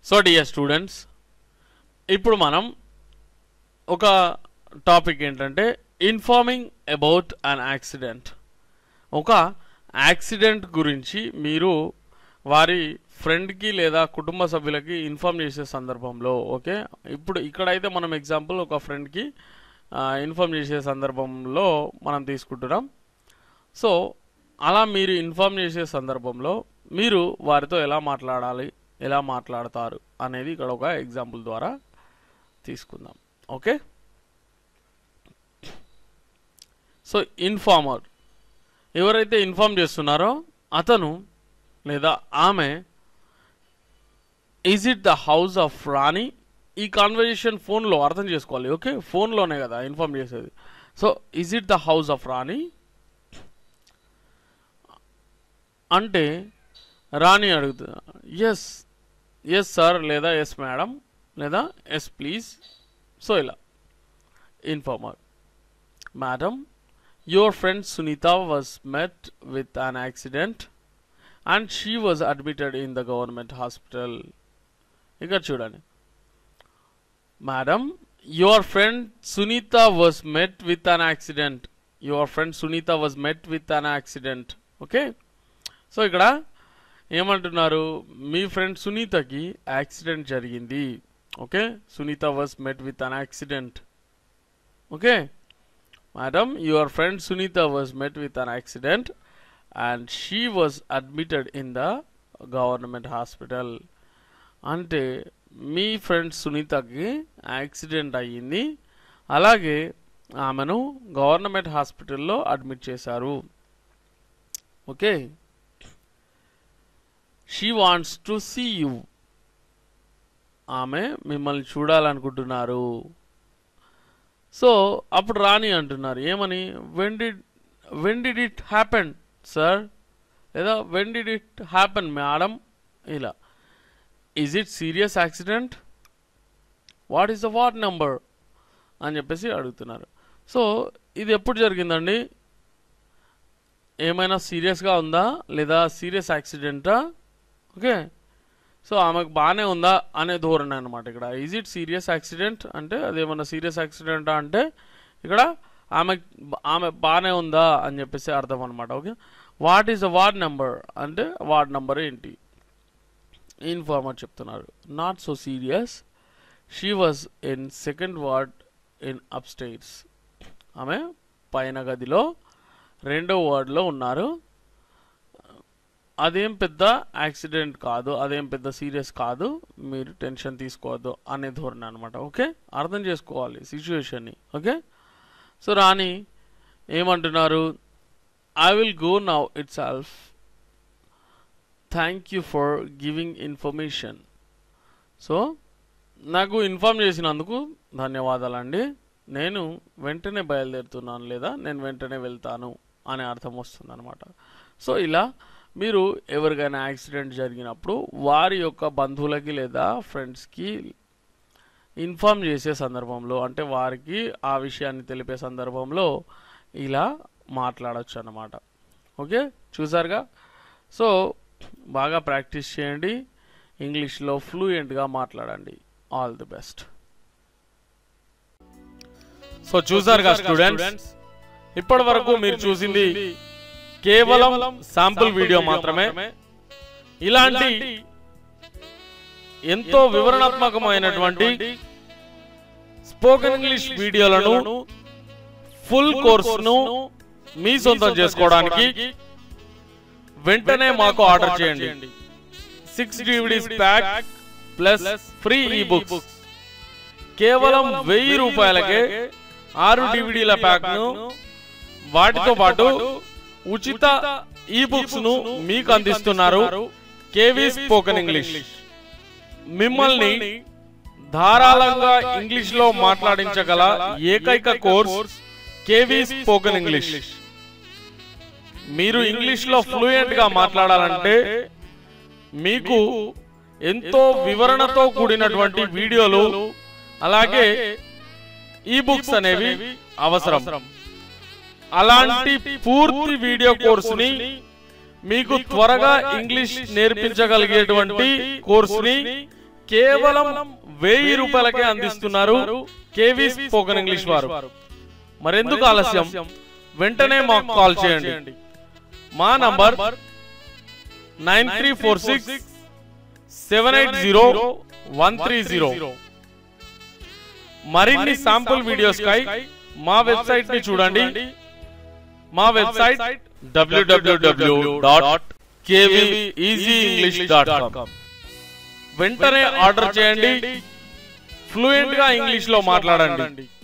so dear students ఇప్పుడు మనం ఒక టాపిక్ ఏంటంటే ఇన్ఫార్మింగ్ అబౌట్ అన్ యాక్సిడెంట్ ఒక యాక్సిడెంట్ గురించి మీరు వారి ఫ్రెండ్కి లేదా కుటుంబ సభ్యులకి ఇన్ఫార్మ్ చేసే సందర్భంలో ఓకే ఇప్పుడు ఇక్కడైతే మనం ఎగ్జాంపుల్ ఒక ఫ్రెండ్కి ఇన్ఫార్మ్ చేసే సందర్భంలో మనం తీసుకుంటున్నాం సో అలా మీరు ఇన్ఫార్మ్ చేసే సందర్భంలో మీరు వారితో ఎలా మాట్లాడాలి ఎలా మాట్లాడతారు అనేది ఇక్కడ ఒక ఎగ్జాంపుల్ ద్వారా తీసుకుందాం ఓకే సో ఇన్ఫార్మర్ ఎవరైతే ఇన్ఫార్మ్ చేస్తున్నారో అతను లేదా ఆమె is it the house of Rani ఈ కాన్వర్జేషన్ ఫోన్లో అర్థం చేసుకోవాలి ఓకే ఫోన్లోనే కదా ఇన్ఫార్మ్ చేసేది so is it the house of Rani అంటే రాణి అడుగుతుంది ఎస్ ఎస్ సార్ లేదా ఎస్ మేడం లేదా ఎస్ ప్లీజ్ సో ఇలా informer madam your friend Sunitha was met with an accident and she was admitted in the government hospital ఇక్కడ చూడండి madam your friend Sunitha was met with an accident your friend Sunitha was met with an accident okay so ఇక్కడ ఏమంటున్నారు మీ friend సునీతకి accident జరిగింది okay Sunitha was met with an accident okay madam your friend Sunitha was met with an accident and she was admitted in the government hospital అంటే మీ friend సునీతకి accident అయ్యింది అలాగే ఆమెను గవర్నమెంట్ హాస్పిటల్లో అడ్మిట్ చేశారు okay she wants to see you ఆమె మిమ్మల్ని చూడాలనుకుంటున్నారు సో అప్పుడు రాణి అంటున్నారు ఏమని when did when did it happen sir లేదా when did it happen madam ఇలా is it serious accident what is the what number అని చెప్పేసి అడుగుతున్నారు సో ఇది ఎప్పుడు జరిగిందండి ఏమైనా సీరియస్గా ఉందా లేదా సీరియస్ యాక్సిడెంటా ఓకే సో ఆమెకు బాగానే ఉందా అనే ధోరణి అనమాట ఇక్కడ ఈజ్ ఇట్ సీరియస్ యాక్సిడెంట్ అంటే అదేమన్నా సీరియస్ యాక్సిడెంటా అంటే ఇక్కడ ఆమె ఆమె బాగానే ఉందా అని చెప్పేసి అర్థం అనమాట okay what is the ward number అంటే వార్డ్ నెంబర్ ఏంటి ఇన్ఫార్మర్ చెప్తున్నారు not so serious she was in second ward in upstairs ఆమె పైన గదిలో రెండో వార్డులో ఉన్నారు అదేం పెద్ద యాక్సిడెంట్ కాదు అదేం పెద్ద సీరియస్ కాదు మీరు టెన్షన్ తీసుకోవద్దు అనే ధోరణి అనమాట ఓకే అర్థం చేసుకోవాలి సిచ్యువేషన్ని ఓకే సో రాణి ఏమంటున్నారు I will go now itself thank you for giving information so నాకు ఇన్ఫామ్ చేసినందుకు ధన్యవాదాలండి నేను వెంటనే బయలుదేరుతున్నాను లేదా నేను వెంటనే వెళ్తాను అనే అర్థం వస్తుంది అనమాట సో ఇలా మీరు ఎవరికైనా యాక్సిడెంట్ జరిగినప్పుడు వారి యొక్క బంధువులకి లేదా ఫ్రెండ్స్కి ఇన్ఫామ్ చేసే సందర్భంలో అంటే వారికి ఆ విషయాన్ని తెలిపే సందర్భంలో ఇలా మాట్లాడచ్చు అన్నమాట ఓకే చూసారుగా సో బాగా ప్రాక్టీస్ చేయండి ఇంగ్లీష్లో ఫ్లూయెంట్గా మాట్లాడండి ఆల్ ది బెస్ట్ సో చూసారుగా స్టూడెంట్స్ ఇప్పటి వరకు మీరు చూసింది కేవలం శాంపుల్ వీడియో మాత్రమే ఇలాంటి ఎంతో వివరణాత్మకమైనటువంటి స్పోకెన్ ఇంగ్లీష్ వీడియోలను ఫుల్ కోర్సును మీ సొంతం చేసుకోవడానికి వెంటనే మాకు ఆర్డర్ చేయండి six DVDs pack plus free e books కేవలం వెయ్యి రూపాయలకే ఆరు డివిడీల ప్యాక్ను వాటితో పాటు ఉచిత ఈ బుక్స్ ను మీకు అందిస్తున్నారు కేవీ స్పోకెన్ ఇంగ్లీష్ మిమ్మల్ని ధారాళంగా ఇంగ్లీష్ లో మాట్లాడించగల ఏకైక కోర్స్ కేవీ స్పోకెన్ ఇంగ్లీష్ మీరు ఇంగ్లీష్ లో ఫ్లూయెంట్ గా మాట్లాడాలంటే మీకు ఎంతో వివరణతో కూడినటువంటి వీడియోలు అలాగే ఈ బుక్స్ అనేవి అవసరం అలాంటి పూర్తి వీడియో కోర్సుని మీకు త్వరగా ఇంగ్లీష్ నేర్పించగలిగేటువంటి కోర్సుని కేవలం వెయ్యి రూపాయలకే అందిస్తున్నారు కేవీ స్పోకెన్ ఇంగ్లీష్ వారు మరెందుకు ఆలస్యం వెంటనే మాకు కాల్ చేయండి మా number nine three four six seven eight zero one three zero మరిన్ని శాంపుల్ వీడియోస్ కై మా వెబ్సైట్ ని చూడండి మా website WWW dot dot com వెంటనే ఆర్డర్ చేయండి ఫ్లూయెంట్ గా ఇంగ్లీష్ లో మాట్లాడండి